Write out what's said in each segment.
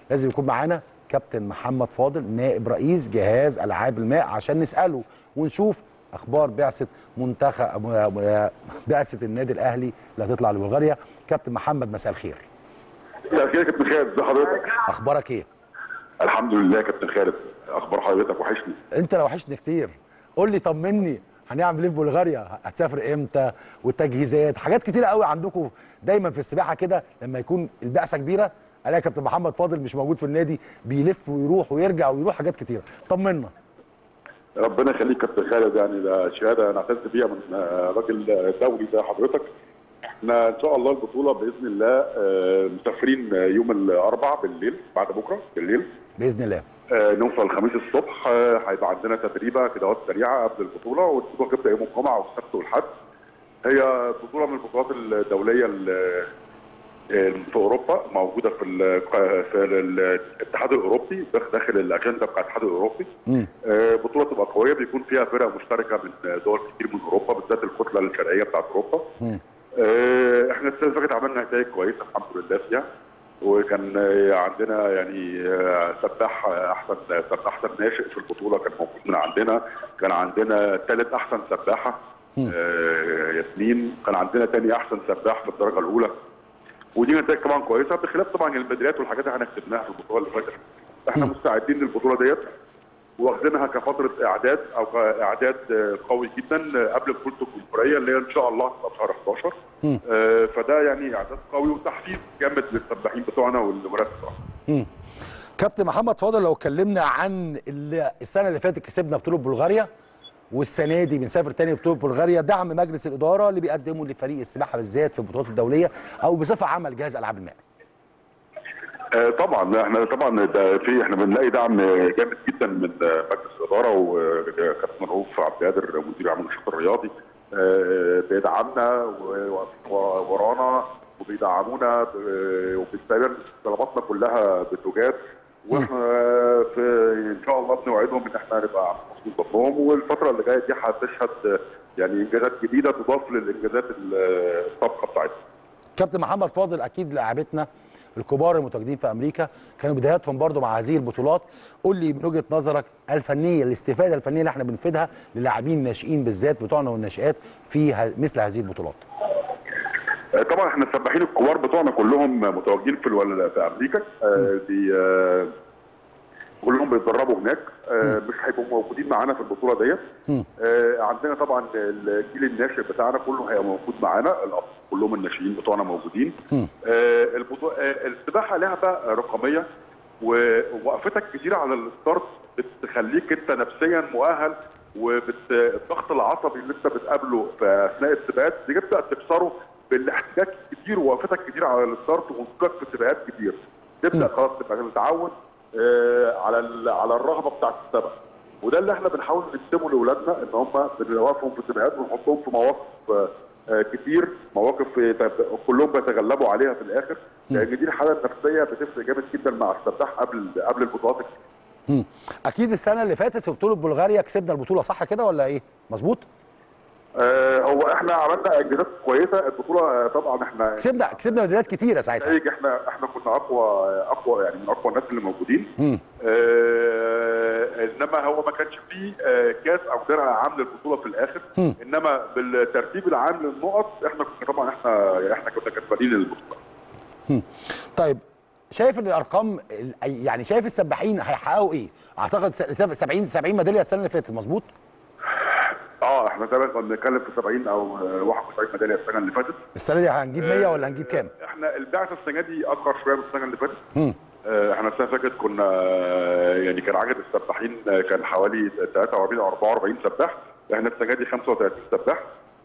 لازم يكون معانا كابتن محمد فاضل نائب رئيس جهاز العاب الماء عشان نساله ونشوف اخبار بعثه منتخب بعثه النادي الاهلي اللي هتطلع لبلغاريا كابتن محمد مساء الخير مساء الخير يا كابتن خالد ازي حضرتك اخبارك ايه الحمد لله يا كابتن خالد اخبار حضرتك وحشني انت لو وحشني كتير قول لي طمني هنعمل ايه في بلغاريا هتسافر امتى والتجهيزات حاجات كتيره قوي عندكم دايما في السباحه كده لما يكون البعثه كبيره الاقي كابتن محمد فاضل مش موجود في النادي بيلف ويروح ويرجع ويروح حاجات كتيره طمنا ربنا يخليك كابتن خالد يعني ده شهاده انا اعتز بيها من آه، راجل دولي زي حضرتك احنا ان شاء الله البطوله باذن الله آه، مسافرين يوم الاربعاء بالليل بعد بكره بالليل باذن الله آه، نوصل الخميس الصبح آه، هيبقى عندنا تدريبه كدوات سريعه قبل البطوله والبطوله هتبدا يوم الجمعه والسبت والحد هي بطوله من البطولات الدوليه ال- آه، في اوروبا موجوده في ال- في الاتحاد الاوروبي داخل الاجنده بتاع الاتحاد الاوروبي مم. آه، بطوله تبقى قويه بيكون فيها فرق مشتركه من دول كتير من اوروبا بالذات الكتله الشرقيه بتاعت اوروبا مم. آه، احنا السنه اللي فاتت عملنا نتائج كويسه الحمد لله فيها وكان آه، عندنا يعني آه، سباح آه، احسن سباح احسن ناشئ في البطوله كان موجود من عندنا كان عندنا ثالث احسن سباحه آه، ياسمين كان عندنا ثاني احسن سباح في الدرجه الاولى ودي نتائج طبعا كويسه بخلاف طبعا الميداليات والحاجات اللي احنا كسبناها في البطوله اللي فاتت احنا مستعدين للبطوله ديت واخدينها كفتره اعداد او كاعداد آه، قوي جدا آه، قبل بطوله الجمهوريه اللي هي ان شاء الله هتبقى في شهر 11 آه، فده يعني اعداد قوي وتحفيز جامد للسباحين بتوعنا والمراكز بتوعنا مم. كابتن محمد فاضل لو اتكلمنا عن اللي السنه اللي فاتت كسبنا بطوله بلغاريا والسنه دي بنسافر تاني بطوله بلغاريا دعم مجلس الاداره اللي بيقدمه لفريق السباحه بالذات في البطولات الدوليه او بصفه عامه لجهاز العاب الماء آه، طبعا احنا طبعا ده في احنا بنلاقي دعم جامد جدا من آه، مجلس الاداره وكابتن رؤوف عبد القادر مدير عام النشاط الرياضي آه، بيدعمنا و- و- ورانا وبيدعمونا ب- وبيستمر طلباتنا كلها بتجاب واحنا في ان شاء الله بنوعدهم ان احنا هنبقى مبسوطين ضمنهم والفتره اللي جايه دي هتشهد يعني انجازات جديده تضاف للانجازات السابقه بتاعتنا. كابتن محمد فاضل اكيد لاعبتنا الكبار المتواجدين في امريكا كانوا بداياتهم برضو مع هذه البطولات قول لي من وجهه نظرك الفنيه الاستفاده الفنيه اللي احنا بنفيدها للاعبين الناشئين بالذات بتوعنا والناشئات في ه- مثل هذه البطولات آه، طبعا احنا السباحين الكبار بتوعنا كلهم متواجدين في الول... في امريكا آه، دي آه، كلهم بيتدربوا هناك آه، مش هيبقوا موجودين معانا في البطوله ديت آه، عندنا طبعا الجيل الناشئ بتاعنا كله هيبقى موجود معانا الأب- كلهم الناشئين بتوعنا موجودين آه، البطو... آه، السباحه لعبه رقميه ووقفتك كتير على الستارت بتخليك انت نفسيا مؤهل والضغط العصبي اللي انت بتقابله في اثناء السباقات بتبدا تكسره بالاحتكاك كتير ووقفتك كتير على الستارت ونزولك في سباقات كتير تبدا خلاص تبقى متعود آه، على ال- على الرهبه بتاعت السباق وده اللي احنا بنحاول نقسمه لاولادنا ان هم بنوقفهم في سباقات ونحطهم في مواقف آه، آه، كتير مواقف آه، تب- كلهم بيتغلبوا عليها في الاخر لان دي الحاله النفسيه بتفرق جامد جدا مع السباح قبل قبل البطولات مم. اكيد السنه اللي فاتت في بطوله بلغاريا كسبنا البطوله صح كده ولا ايه مظبوط آه، هو احنا عملنا انجازات كويسه البطوله آه، طبعا احنا كسبنا كسبنا ميداليات كتيره ساعتها نتائج احنا احنا كنا اقوى اقوى يعني من اقوى الناس اللي موجودين مم. آه انما هو ما كانش فيه آه كاس او درع عام للبطوله في الاخر مم. انما بالترتيب العام للنقط احنا كنا طبعا احنا احنا كنا كسبانين البطوله طيب شايف ان الارقام ال- يعني شايف السباحين هيحققوا ايه اعتقد س- 70 70 ميداليه السنه اللي فاتت مظبوط اه احنا زي ما كنا بنتكلم في 70 او آه، 71 ميداليه السنه اللي فاتت السنه دي هنجيب 100 ولا هنجيب كام احنا البعثه السنه دي اكبر شويه من السنه اللي فاتت مم. آه، احنا السنه اللي فاتت كنا آه، يعني كان عدد السباحين آه، كان حوالي 43 او 44 سباح احنا السنه دي 35 سباح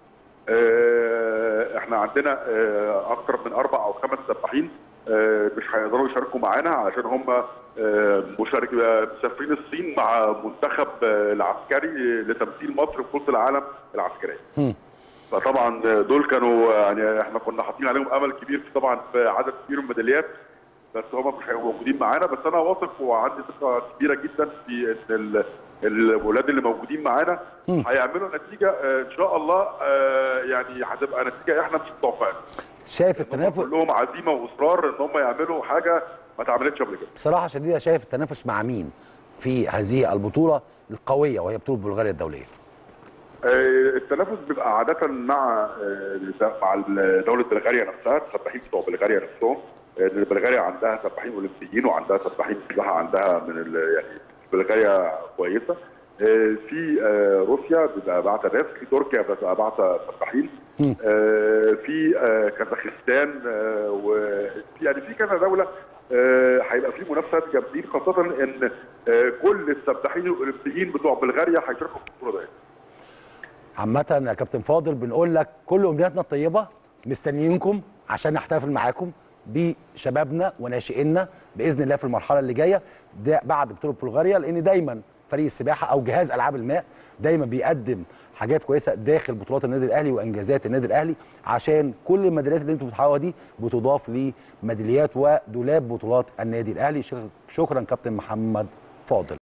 آه، احنا عندنا آه، اكثر من اربع او خمس سباحين آه، مش هيقدروا يشاركوا معانا عشان هم آه، مشارك آه، مسافرين الصين مع منتخب آه، العسكري لتمثيل مصر في بطوله العالم العسكريه. مم. فطبعا دول كانوا يعني احنا كنا حاطين عليهم امل كبير في طبعا في عدد كبير من الميداليات بس هم مش هيبقوا موجودين معانا بس انا واثق وعندي ثقه كبيره جدا في ان ال- الولاد اللي موجودين معانا هيعملوا نتيجه آه، ان شاء الله آه، يعني هتبقى نتيجه احنا مش متوقعينها شايف التنافس كلهم عزيمه واصرار ان هم يعملوا حاجه ما اتعملتش قبل كده بصراحه شديده شايف التنافس مع مين في هذه البطوله القويه وهي بطوله بلغاريا الدوليه آه، التنافس بيبقى عادة مع آه، مع دولة بلغاريا نفسها السباحين بتوع بلغاريا نفسهم آه، لأن بلغاريا عندها سباحين أولمبيين وعندها سباحين سباحة عندها من ال- يعني بلغاريا كويسة آه، في آه، روسيا بيبقى بعتة ناس في تركيا بتبقى بعتة سباحين مم. آه، في آه، كازاخستان آه، وفي يعني في كذا دولة آه، هيبقى في منافسات جامدين خاصة إن آه، كل السباحين الأولمبيين بتوع بلغاريا هيشاركوا في البطولة دي عامة يا كابتن فاضل بنقول لك كل امنياتنا الطيبة مستنيينكم عشان نحتفل معاكم بشبابنا وناشئينا باذن الله في المرحله اللي جايه ده بعد بطوله بلغاريا لان دايما فريق السباحه او جهاز العاب الماء دايما بيقدم حاجات كويسه داخل بطولات النادي الاهلي وانجازات النادي الاهلي عشان كل الميداليات اللي انتم بتحققوها دي بتضاف لميداليات ودولاب بطولات النادي الاهلي شك- شكرا كابتن محمد فاضل